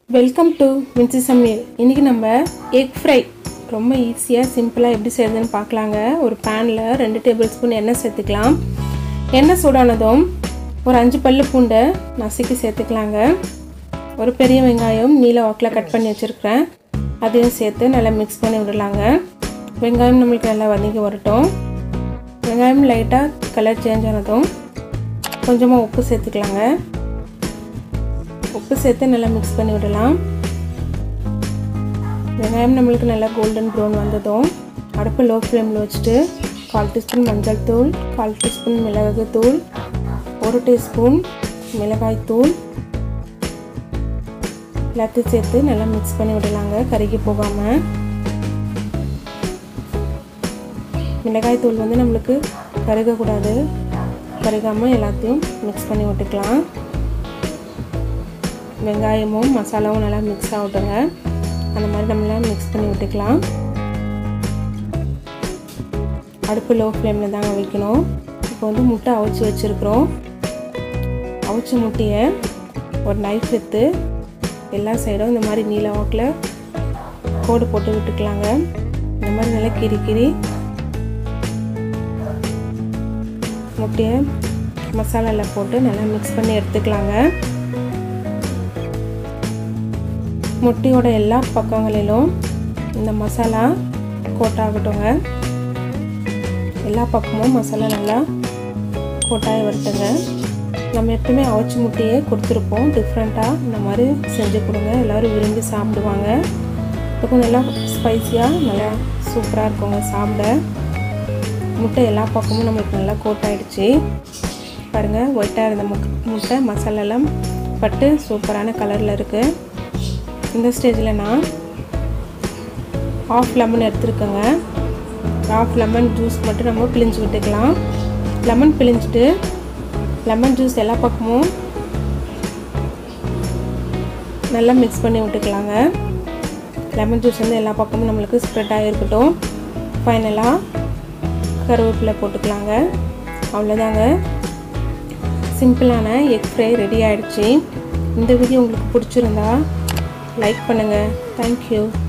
welcome to மின்சி சமையல் இன்றைக்கி நம்ம எக் ஃப்ரை ரொம்ப ஈஸியாக சிம்பிளாக எப்படி செய்யறதுன்னு பார்க்கலாங்க ஒரு பேனில் ரெண்டு டேபிள் ஸ்பூன் எண்ணெய் சேர்த்துக்கலாம் எண்ணெய் சூடானதும் ஒரு அஞ்சு பல்லு பூண்டை நசுக்கி சேர்த்துக்கலாங்க ஒரு பெரிய வெங்காயம் நீல வாக்கில் கட் பண்ணி வச்சுருக்கிறேன் அதையும் சேர்த்து நல்லா மிக்ஸ் பண்ணி விடலாங்க வெங்காயம் நம்மளுக்கு நல்லா வதங்கி வரட்டும் வெங்காயம் லைட்டாக கலர் சேஞ்ச் ஆனதும் கொஞ்சமாக உப்பு சேர்த்துக்கலாங்க உப்பு சேர்த்து நல்லா மிக்ஸ் பண்ணி விடலாம் வெங்காயம் நம்மளுக்கு நல்லா கோல்டன் ப்ரௌன் வந்ததும் அடுப்பு லோ ஃப்ளேமில் வச்சுட்டு கால் டீஸ்பூன் மஞ்சள் தூள் கால் டீஸ்பூன் மிளகு தூள் ஒரு டீஸ்பூன் மிளகாய் தூள் எல்லாத்தையும் சேர்த்து நல்லா மிக்ஸ் பண்ணி விடலாங்க கருகி போகாமல் மிளகாய் தூள் வந்து நம்மளுக்கு கருகக்கூடாது கருகாமல் எல்லாத்தையும் மிக்ஸ் பண்ணி விட்டுக்கலாம் வெங்காயமும் மசாலாவும் நல்லா மிக்ஸ் ஆகட்டுங்க அந்த மாதிரி நம்மளாம் மிக்ஸ் பண்ணி விட்டுக்கலாம் அடுப்பு லோ ஃப்ளேமில் தாங்க வைக்கணும் இப்போ வந்து முட்டை அவிச்சு வச்சுருக்குறோம் அவிச்ச முட்டையை ஒரு நைஃப் எடுத்து எல்லா சைடும் இந்த மாதிரி நீல வாக்கில் கோடு போட்டு விட்டுக்கலாங்க இந்த மாதிரி நல்லா கிரி கிரி முட்டையை மசாலாவில் போட்டு நல்லா மிக்ஸ் பண்ணி எடுத்துக்கலாங்க முட்டையோட எல்லா பக்கங்களிலும் இந்த மசாலா கோட்டாகட்டுங்க எல்லா பக்கமும் மசாலா நல்லா கோட்டாய வரட்டுங்க நம்ம எப்பவுமே அவிச்சி முட்டையே கொடுத்துருப்போம் டிஃப்ரெண்ட்டாக இந்த மாதிரி செஞ்சு கொடுங்க எல்லோரும் விரும்பி சாப்பிடுவாங்க இப்போ கொஞ்சம் நல்லா ஸ்பைஸியாக நல்லா சூப்பராக இருக்குங்க சாப்பிட முட்டை எல்லா பக்கமும் நம்மளுக்கு நல்லா கோட்டாயிடுச்சு பாருங்கள் ஒயிட்டாக இருந்த முக் முட்டை மசாலாலாம் பட்டு சூப்பரான கலரில் இருக்குது இந்த ஸ்டேஜில் நான் ஆஃப் லெமன் எடுத்துருக்கேங்க ஆஃப் லெமன் ஜூஸ் மட்டும் நம்ம பிழிஞ்சு விட்டுக்கலாம் லெமன் பிழிஞ்சிட்டு லெமன் ஜூஸ் எல்லா பக்கமும் நல்லா மிக்ஸ் பண்ணி விட்டுக்கலாங்க லெமன் ஜூஸ் வந்து எல்லா பக்கமும் நம்மளுக்கு ஸ்ப்ரெட் ஆகிருக்கட்டும் ஃபைனலாக கருவேப்பிலை போட்டுக்கலாங்க அவ்வளோதாங்க சிம்பிளான எக் ஃப்ரை ரெடி ஆகிடுச்சு இந்த வீடியோ உங்களுக்கு பிடிச்சிருந்தா லைக் பண்ணுங்கள் தேங்க்யூ